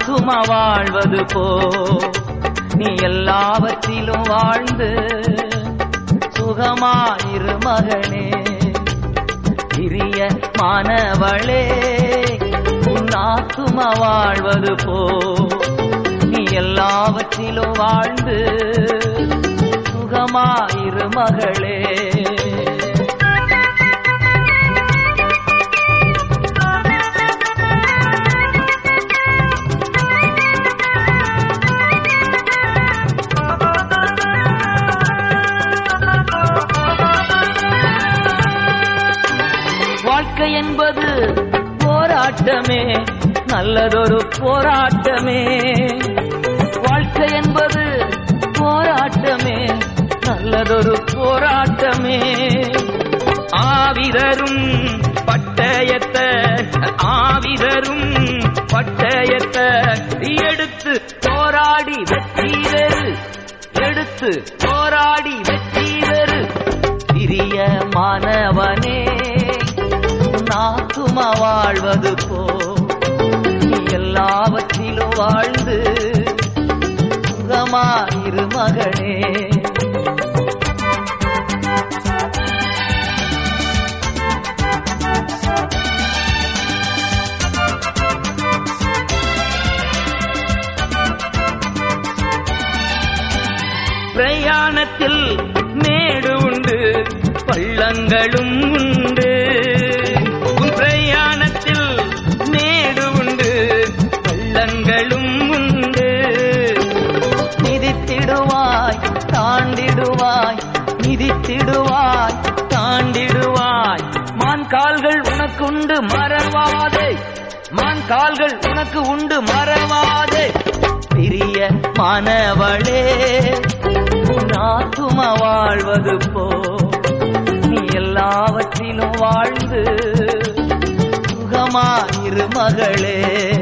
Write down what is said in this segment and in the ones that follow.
ஆத்துமா வாழ்வது போ நீ எல்லாவற்றிலும் வாழ்ந்து சுகமாயிரு மகனே சிறிய மாணவளே உன் ஆத்துமா வாழ்வது போ நீ எல்லாவற்றிலும் வாழ்ந்து சுகமாயிரு மகளே வாழ்க்கை என்பது போராட்டமே நல்லதொரு போராட்டமே வாழ்க்கை என்பது போராட்டமே நல்லதொரு போராட்டமே ஆவிதரும் பட்டயத்த ஆவிதரும் பட்டயத்த எடுத்து போராடி வெற்றி பெறு எடுத்து போராடி வெற்றி பெறு சிறிய மாணவனே நாத்துமா வாழ்வது போ நீ எல்லாவற்றிலும் வாழ்ந்து சுகமாயிரு மகனே பிரயாணத்தில் மேடு உண்டு பள்ளங்களும் உண்டு உன் பிரயாணத்தில் மேடு உண்டு பள்ளங்களும் உண்டு மிதித்திடுவாய் தாண்டிடுவாய் மிதித்திடுவாய் தாண்டிடுவாய் மான் கால்கள் உனக்குண்டு மறவாதே மான் கால்கள் உனக்கு உண்டு மறவாதே பிரிய மாணவளே நாத்துமா வாழ்வது போ நீ எல்லாவற்றிலும் வாழ்ந்து சுகமாயிரு மகளே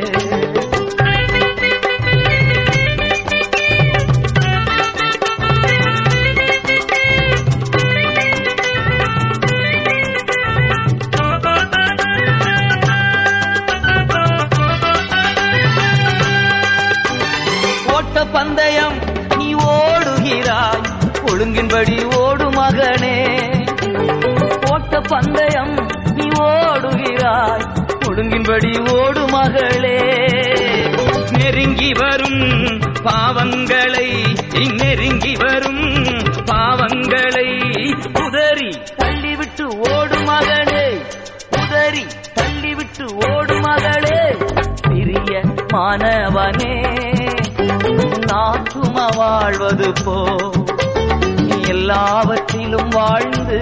ஓட்ட பந்தயம் நீ ஓடுகிறாய் ஒழுங்கின்படி ஓடு மகனே ஓட்ட பந்தயம் நீ ஓடுகிறாய் ஒழுங்கின்படி ஓடு மகளே நெருங்கி வரும் பாவங்களை நெருங்கி வரும் பாவங்களை உதறி தள்ளிவிட்டு ஓடு மகளே உதறி தள்ளிவிட்டு ஓடு மகளே சிறிய மாணவனே நாத்துமா வாழ்வது போ நீ எல்லாவற்றிலும் வாழ்ந்து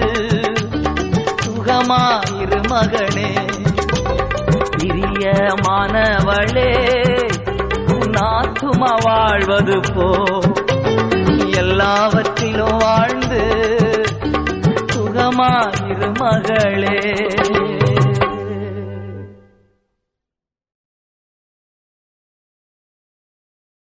சுகமாயிரு மகனே சிறிய மாணவளே நாத்துமா வாழ்வது போ நீ எல்லாவற்றிலும் வாழ்ந்து சுகமாயிரு மகளே